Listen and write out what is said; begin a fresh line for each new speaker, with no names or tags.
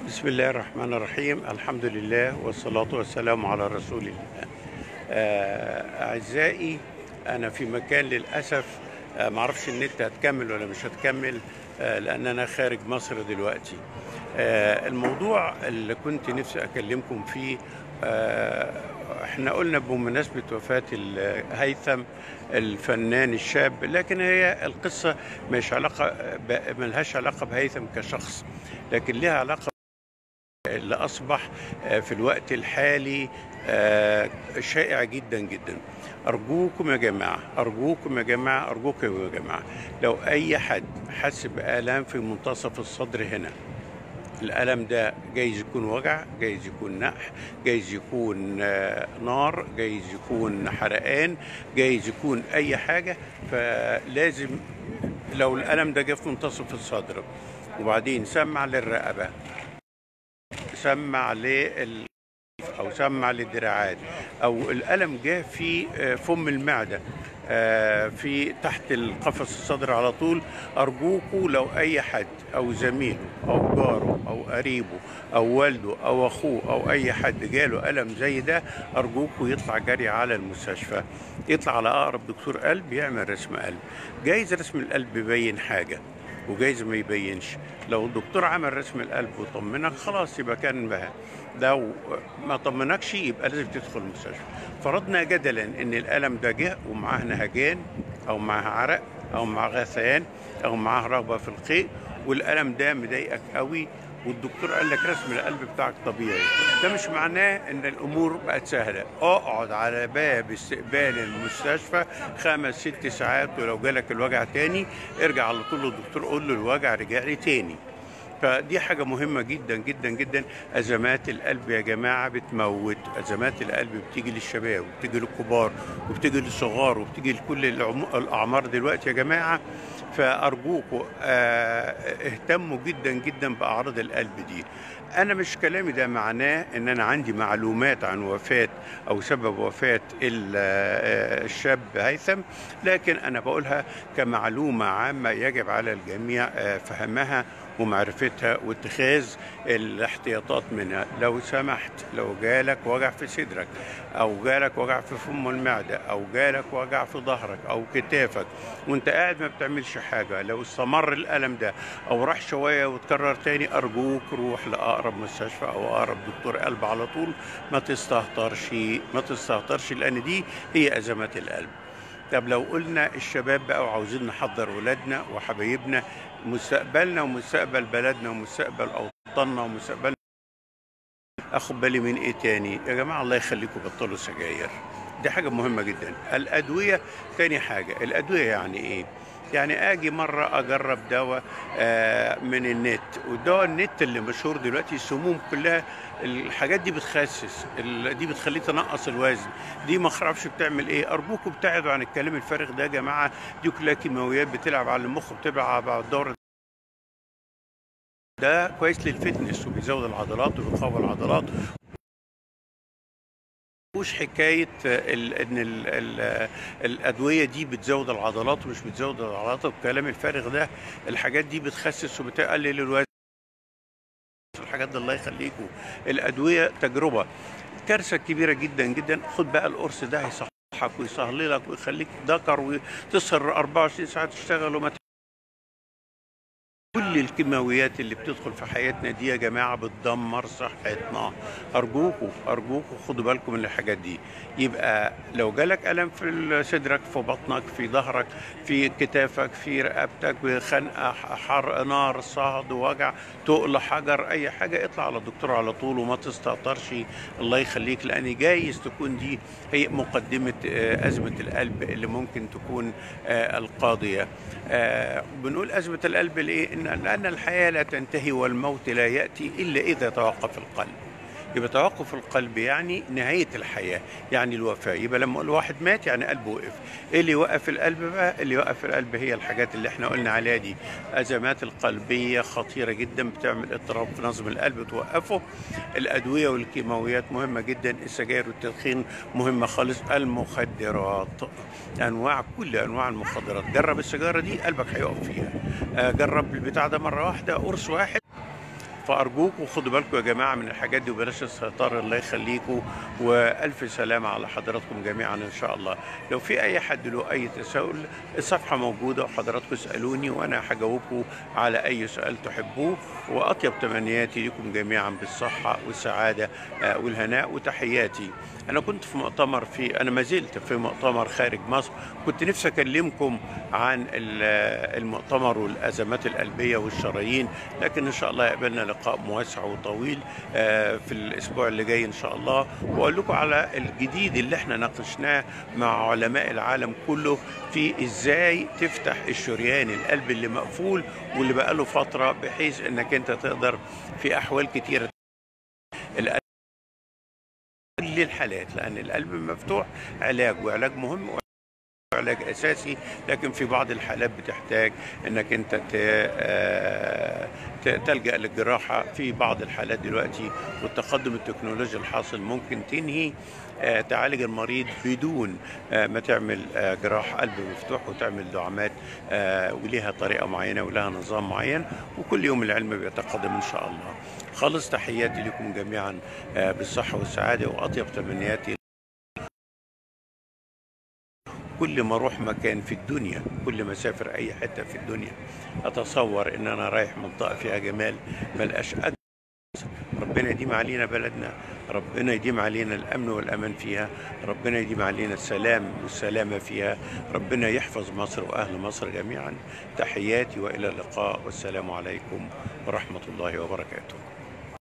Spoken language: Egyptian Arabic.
بسم الله الرحمن الرحيم الحمد لله والصلاة والسلام على رسول الله آه، أعزائي أنا في مكان للأسف آه، معرفش النت هتكمل ولا مش هتكمل آه، لأن أنا خارج مصر دلوقتي آه، الموضوع اللي كنت نفسي أكلمكم فيه آه، احنا قلنا بمناسبة وفاة ال- هيثم الفنان الشاب لكن هي القصة مش علاقة ب- ملهاش علاقة بهيثم كشخص لكن لها علاقة اللي أصبح آه، في الوقت الحالي آه، شائع جدا جدا أرجوكم يا جماعة أرجوكم يا جماعة أرجوكم يا جماعة لو أي حد حس بآلام في منتصف الصدر هنا الألم ده جايز يكون وجع جايز يكون نقح جايز يكون آه، نار جايز يكون حرقان جايز يكون أي حاجة فلازم لو الألم ده جه في منتصف الصدر وبعدين سمع للرقبة سمع لل او سمع للدراعات او الالم جه في آه، فم المعده آه، في تحت القفص الصدر على طول ارجوكوا لو اي حد او زميله او جاره او قريبه او والده او اخوه او اي حد جاله الم زي ده ارجوكوا يطلع جري على المستشفى يطلع على اقرب دكتور قلب يعمل رسم قلب جايز رسم القلب يبين حاجه وجايز ما يبينش لو الدكتور عمل رسم القلب وطمنك خلاص يبقى كان بها لو ما طمنكش يبقى لازم تدخل المستشفى فرضنا جدلا ان الالم ده جه ومعاه نهجان او معاه عرق او معاه غثيان او معاه رغبه في القيء والالم ده مضايقك قوي والدكتور قال لك رسم القلب بتاعك طبيعي ده مش معناه ان الامور بقت سهله اقعد على باب استقبال المستشفى خمس ست ساعات ولو جالك الوجع تاني ارجع على طول للدكتور قول له الوجع رجع لي تاني فدي حاجة مهمة جدا جدا جدا أزمات القلب يا جماعة بتموت أزمات القلب بتيجي للشباب وبتيجي للكبار وبتيجي للصغار وبتيجي لكل العم- الأعمار دلوقتي يا جماعة فأرجوكوا آه، اهتموا جدا جدا بأعراض القلب دي أنا مش كلامي ده معناه إن أنا عندي معلومات عن وفاة أو سبب وفاة ال- آه، الشاب هيثم لكن أنا بقولها كمعلومة عامة يجب على الجميع آه، فهمها ومعرفتها واتخاذ الاحتياطات منها لو سمحت لو جالك وجع في صدرك او جالك وجع في فم المعده او جالك وجع في ظهرك او كتافك وانت قاعد ما بتعملش حاجه لو استمر الالم ده او راح شويه وتكرر تاني ارجوك روح لاقرب مستشفى او اقرب دكتور قلب على طول ما تستهترش ما تستهترش لان دي هي ازمات القلب طب لو قلنا الشباب بقى وعاوزين نحضر ولادنا وحبايبنا مستقبلنا ومستقبل بلدنا ومستقبل اوطاننا ومستقبل اخد بالي من ايه تاني يا جماعه الله يخليكم بطلوا سجاير دي حاجه مهمه جدا الادويه تاني حاجه الادويه يعني ايه يعني اجي مره اجرب دواء آه، من النت والدواء النت اللي مشهور دلوقتي السموم كلها الحاجات دي بتخسس ال- دي بتخليه تنقص الوزن دي ما اعرفش بتعمل ايه ارجوكم ابتعدوا عن الكلام الفارغ ده يا جماعه دي كلها كيماويات بتلعب على المخ بتلعب على الدوره ده كويس للفتنس وبيزود العضلات وبيقوي العضلات مش حكايه ال ان ال ال الادويه دي بتزود العضلات ومش بتزود العضلات والكلام الفارغ ده الحاجات دي بتخسس وبتقلل الوزن الحاجات دي الله يخليكم الادويه تجربه كارثه كبيره جدا جدا خد بقى القرص ده هيصحك ويسهللك ويخليك ذكر وتسهر 24 ساعه تشتغل وما كل الكيماويات اللي بتدخل في حياتنا دي يا جماعه بتدمر صحتنا ارجوكوا ارجوكوا خدوا بالكم من الحاجات دي يبقى لو جالك الم في صدرك في بطنك في ظهرك في كتافك في رقبتك بخنقه حر نار صهد وجع تقل حجر اي حاجه اطلع على الدكتور على طول وما تستهترش الله يخليك لان جايز تكون دي هي مقدمه آه، ازمه القلب اللي ممكن تكون آه، القاضيه آه، بنقول ازمه القلب ليه إن لان الحياه لا تنتهي والموت لا ياتي الا اذا توقف القلب يبقى توقف القلب يعني نهاية الحياة يعني الوفاة يبقى لما اقول واحد مات يعني قلبه وقف ايه اللي يوقف القلب بقى اللي يوقف القلب هي الحاجات اللي احنا قلنا عليها دي ازمات القلبية خطيرة جدا بتعمل اضطراب في نظم القلب توقفه الادوية والكيماويات مهمة جدا السجاير والتدخين مهمة خالص المخدرات انواع كل انواع المخدرات جرب السيجارة دي قلبك هيقف فيها آه، جرب البتاع ده مرة واحدة قرص واحد فارجوكم خدوا بالكم يا جماعه من الحاجات دي وبلاش السيطره الله يخليكم والف سلامه على حضراتكم جميعا ان شاء الله لو في اي حد له اي تساؤل الصفحه موجوده وحضراتكم اسالوني وانا هجاوبكم على اي سؤال تحبوه واطيب تمنياتي لكم جميعا بالصحه والسعاده آه، والهناء وتحياتي انا كنت في مؤتمر في انا ما زلت في مؤتمر خارج مصر كنت نفسي اكلمكم عن ال- المؤتمر والازمات القلبيه والشرايين لكن ان شاء الله يقبلنا لقاء موسع وطويل آه، في الاسبوع اللي جاي ان شاء الله واقول لكم على الجديد اللي احنا ناقشناه مع علماء العالم كله في ازاي تفتح الشريان القلب اللي مقفول واللي بقاله فتره بحيث انك انت تقدر في احوال كتيره القلب كل الحالات لان القلب مفتوح علاج وعلاج مهم علاج اساسي لكن في بعض الحالات بتحتاج انك انت ت- آه، ت- تلجا للجراحه في بعض الحالات دلوقتي والتقدم التكنولوجي الحاصل ممكن تنهي آه، تعالج المريض بدون آه، ما تعمل آه، جراحه قلب مفتوح وتعمل دعامات آه، وليها طريقه معينه ولها نظام معين وكل يوم العلم بيتقدم ان شاء الله خالص تحياتي لكم جميعا آه، بالصحه والسعاده واطيب تمنياتي كل ما اروح مكان في الدنيا كل ما اسافر اي حته في الدنيا اتصور ان انا رايح منطقه فيها جمال ملقاش أجمل ربنا يديم علينا بلدنا ربنا يديم علينا الامن والامان فيها ربنا يديم علينا السلام والسلامه فيها ربنا يحفظ مصر واهل مصر جميعا تحياتي والى اللقاء والسلام عليكم ورحمه الله وبركاته